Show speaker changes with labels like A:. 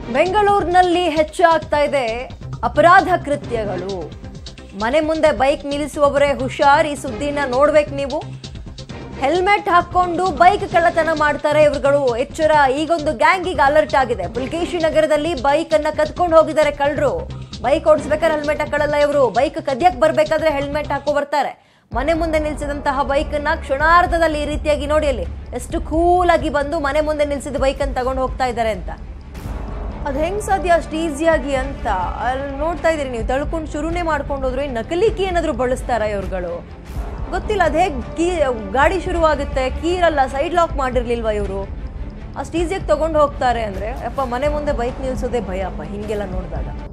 A: ಬೆಂಗಳೂರಿನಲ್ಲಿ ಹೆಚ್ಚಾಗ್ತಾ ಇದೆ ಅಪರಾಧ ಕೃತ್ಯಗಳು ಮನೆ ಮುಂದೆ ಬೈಕ್ ನಿಲ್ಲಿಸುವವರೇ ಹುಷಾರ್ ಈ ಸುದ್ದಿನ ನೋಡ್ಬೇಕು ನೀವು ಹೆಲ್ಮೆಟ್ ಹಾಕೊಂಡು ಬೈಕ್ ಕಳ್ಳತನ ಮಾಡ್ತಾರೆ ಇವ್ರುಗಳು ಎಚ್ಚರ ಈಗೊಂದು ಗ್ಯಾಂಗ್ ಈಗ ಅಲರ್ಟ್ ಆಗಿದೆ ಪುಲ್ಕೇಶಿ ನಗರದಲ್ಲಿ ಬೈಕ್ ಅನ್ನ ಕದ್ಕೊಂಡು ಹೋಗಿದ್ದಾರೆ ಕಳ್ಳರು ಬೈಕ್ ಓಡಿಸ್ಬೇಕಾದ್ರೆ ಹೆಲ್ಮೆಟ್ ಹಾಕೊಳ್ಳಲ್ಲ ಇವರು ಬೈಕ್ ಕದ್ಯಕ್ ಬರ್ಬೇಕಾದ್ರೆ ಹೆಲ್ಮೆಟ್ ಹಾಕೋ ಬರ್ತಾರೆ ಮನೆ ಮುಂದೆ ನಿಲ್ಸಿದಂತಹ ಬೈಕ್ ಅನ್ನ ಕ್ಷಣಾರ್ಧದಲ್ಲಿ ಈ ರೀತಿಯಾಗಿ ನೋಡಿ ಅಲ್ಲಿ ಎಷ್ಟು ಕೂಲ್ ಆಗಿ ಬಂದು ಮನೆ ಮುಂದೆ ನಿಲ್ಸಿದ ಬೈಕ್ ಅನ್ನು ತಗೊಂಡು ಹೋಗ್ತಾ ಇದ್ದಾರೆ ಅಂತ ಅದು ಹೆಂಗ್ ಸಾಧ್ಯ ಅಷ್ಟು ಈಸಿಯಾಗಿ ಅಂತ ಅಲ್ಲಿ ನೋಡ್ತಾ ಇದೀರಿ ನೀವು ತಳ್ಕೊಂಡು ಶುರುನೇ ಮಾಡ್ಕೊಂಡು ಹೋದ್ರು ಏನ್ ನಕಲಿ ಕೀ ಏನಾದ್ರು ಬಳಸ್ತಾರ ಇವ್ರುಗಳು ಗೊತ್ತಿಲ್ಲ ಅದು ಹೇಗೆ ಕೀ ಗಾಡಿ ಶುರುವಾಗುತ್ತೆ ಕೀರಲ್ಲ ಸೈಡ್ ಲಾಕ್ ಮಾಡಿರ್ಲಿಲ್ವಾ ಇವರು ಅಷ್ಟು ಈಸಿಯಾಗಿ ತಗೊಂಡು ಹೋಗ್ತಾರೆ ಅಂದ್ರೆ ಯಪ್ಪ ಮನೆ ಮುಂದೆ ಬೈಕ್ ನಿಲ್ಸೋದೇ ಭಯ ಅಪ್ಪ ಹಿಂಗೆಲ್ಲ ನೋಡಿದಾಗ